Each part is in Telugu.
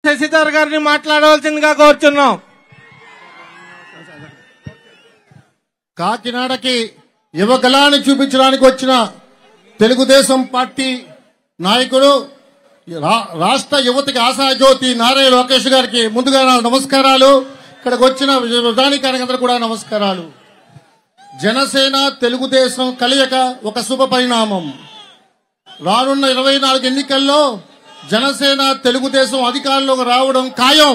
శశిధర్ గారిని మాట్లాడవలసిందిగా కోరుచున్నాం కాకినాడకి యువగలాన్ని చూపించడానికి వచ్చిన తెలుగుదేశం పార్టీ నాయకుడు రా- రాష్ట్ర యువతకి ఆశాజ్యోతి నారాయణ లోకేష్ గారికి ముందుగా నా నమస్కారాలు ఇక్కడికి వచ్చిన ప్రధానికానికి అందరూ కూడా నమస్కారాలు జనసేన తెలుగుదేశం కలయిక ఒక శుభ పరిణామం రానున్న ఇరవై నాలుగు ఎన్నికల్లో జనసేన తెలుగుదేశం అధికారంలోకి రావడం ఖాయం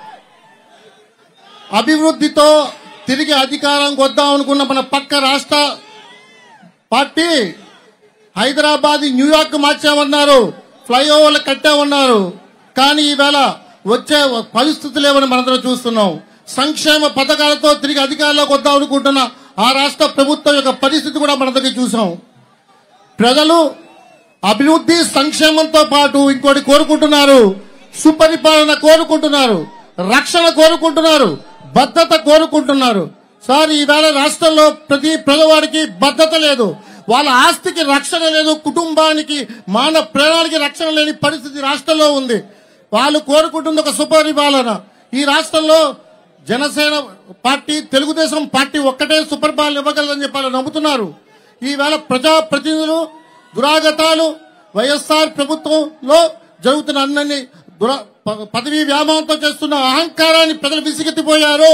అభివృద్ధితో తిరిగి అధికారంకి వద్దాం అనుకున్న మన పక్క రాష్ట్ర పార్టీ హైదరాబాద్ న్యూయార్క్ మార్చామన్నారు ఫ్లైఓవర్లు కట్టామన్నారు కానీ ఈవేళ వచ్చే పరిస్థితులు ఏమని మనందరం చూస్తున్నాం సంక్షేమ పథకాలతో తిరిగి అధికారంలోకి వద్దాం అనుకుంటున్న ఆ రాష్ట్ర ప్రభుత్వం యొక్క పరిస్థితి కూడా మనందరికీ చూసాం ప్రజలు అభివృద్ధి సంక్షేమంతో పాటు ఇంకోటి కోరుకుంటున్నారు సుపరిపాలన కోరుకుంటున్నారు రక్షణ కోరుకుంటున్నారు భద్రత కోరుకుంటున్నారు సార్ ఈవేళ రాష్ట్రంలో ప్రతి పేదవాడికి భద్రత లేదు వాళ్ళ ఆస్తికి రక్షణ లేదు కుటుంబానికి మాన ప్రాణానికి రక్షణ లేని పరిస్థితి రాష్ట్రంలో ఉంది వాళ్ళు కోరుకుంటుంది ఒక సుపరిపాలన ఈ రాష్ట్రంలో జనసేన పార్టీ తెలుగుదేశం పార్టీ ఒక్కటే సుపరిపాలన ఇవ్వగలదని చెప్పి వాళ్ళు నమ్ముతున్నారు ఈవేళ ప్రజా ప్రతినిధులు దురాగతాలు వైఎస్ఆర్ ప్రభుత్వంలో జరుగుతున్న అన్ని దుర ప- పదవీ వ్యామోహంతో చేస్తున్న అహంకారాన్ని ప్రజలు విసిగెత్తిపోయారు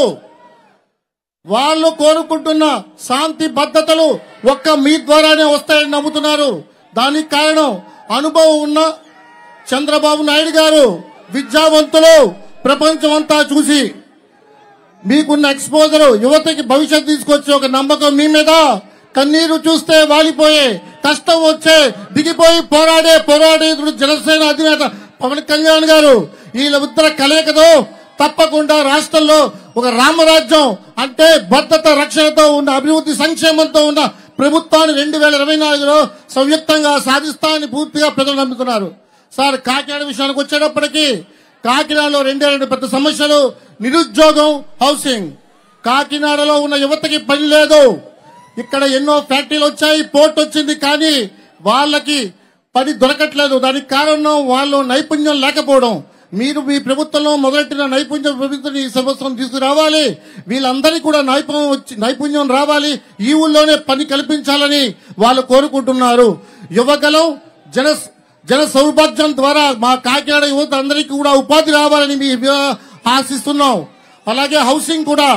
వాళ్ళు కోరుకుంటున్న శాంతి భద్రతలు ఒక్క మీ ద్వారానే వస్తాయని నమ్ముతున్నారు దానికి కారణం అనుభవం ఉన్న చంద్రబాబు నాయుడు గారు విద్యావంతులు ప్రపంచం అంతా చూసి మీకున్న ఎక్స్పోజర్ యువతకి భవిష్యత్తు తీసుకొచ్చే ఒక నమ్మకం మీ మీద కన్నీరు చూస్తే వాలిపోయే కష్టం వచ్చే దిగిపోయి పోరాడే పోరాడేతుడు జనసేన అధినేత పవన్ కళ్యాణ్ గారు వీళ్ళ ఉత్తర కలయికతో తప్పకుండా రాష్ట్రంలో ఒక రామరాజ్యం అంటే భద్రత రక్షణతో ఉన్న అభివృద్ధి సంక్షేమంతో ఉన్న ప్రభుత్వాన్ని రెండు వేల ఇరవై నాలుగులో సంయుక్తంగా సాధిస్తామని పూర్తిగా ప్రజలు నమ్ముతున్నారు సార్ కాకినాడ విషయానికి వచ్చేటప్పటికి కాకినాడలో రెండే రెండు పెద్ద సమస్యలు నిరుద్యోగం హౌసింగ్ కాకినాడలో ఉన్న యువతకి పని లేదు ఇక్కడ ఎన్నో ఫ్యాక్టరీలు వచ్చాయి పోర్ట్ వచ్చింది కానీ వాళ్ళకి పని దొరకట్లేదు దానికి కారణం వాళ్ళు నైపుణ్యం లేకపోవడం మీరు మీ ప్రభుత్వంలో మొదలెట్టిన నైపుణ్య ప్రభుత్వం ఈ సంవత్సరం తీసుకురావాలి వీళ్ళందరికీ కూడా నైపుణ్యం వచ్చి నైపుణ్యం రావాలి ఈ ఊళ్ళోనే పని కల్పించాలని వాళ్ళు కోరుకుంటున్నారు యువగలం జన జన సౌభాగ్యం ద్వారా మా కాకినాడ యువత అందరికీ కూడా ఉపాధి రావాలని మీ ఆశిస్తున్నాం అలాగే హౌసింగ్ కూడా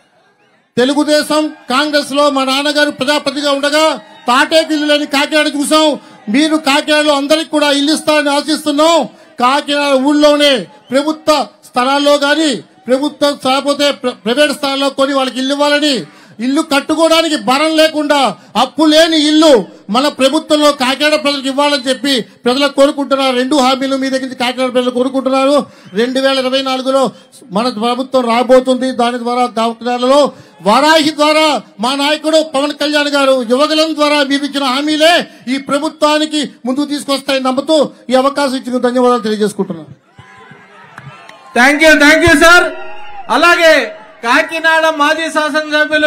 తెలుగుదేశం కాంగ్రెస్ లో మా నాన్నగారు ప్రజాపతిగా ఉండగా తాటేకి ఇల్లు లేని కాకినాడ చూసాం మీరు కాకినాడలో అందరికి కూడా ఇల్లు ఇస్తారని ఆశిస్తున్నాం కాకినాడ ఊళ్ళోనే ప్రభుత్వ స్థలాల్లో గాని ప్రభుత్వం కాకపోతే ప్ర- ప్రైవేట్ స్థలాల్లో కొని వాళ్ళకి ఇల్లు ఇవ్వాలని ఇల్లు కట్టుకోవడానికి భరం లేకుండా అప్పు లేని ఇల్లు మన ప్రభుత్వంలో కాకినాడ ప్రజలకు ఇవ్వాలని చెప్పి ప్రజలకు కోరుకుంటున్నారు రెండు హామీలు మీ దగ్గర నుంచి కాకినాడ ప్రజలు కోరుకుంటున్నారు రెండు వేల ఇరవై నాలుగులో మన ప్రభుత్వం రాబోతుంది దాని ద్వారా కాకినాడలో వారాహి ద్వారా మా నాయకుడు పవన్ కళ్యాణ్ గారు యువగలం ద్వారా మీరు ఇచ్చిన హామీలే ఈ ప్రభుత్వానికి ముందుకు తీసుకొస్తాయని నమ్ముతూ ఈ అవకాశం ఇచ్చిన ధన్యవాదాలు తెలియజేసుకుంటున్నాను thank you thank you sir అలాగే కాకినాడ మాజీ శాసనసభ్యులు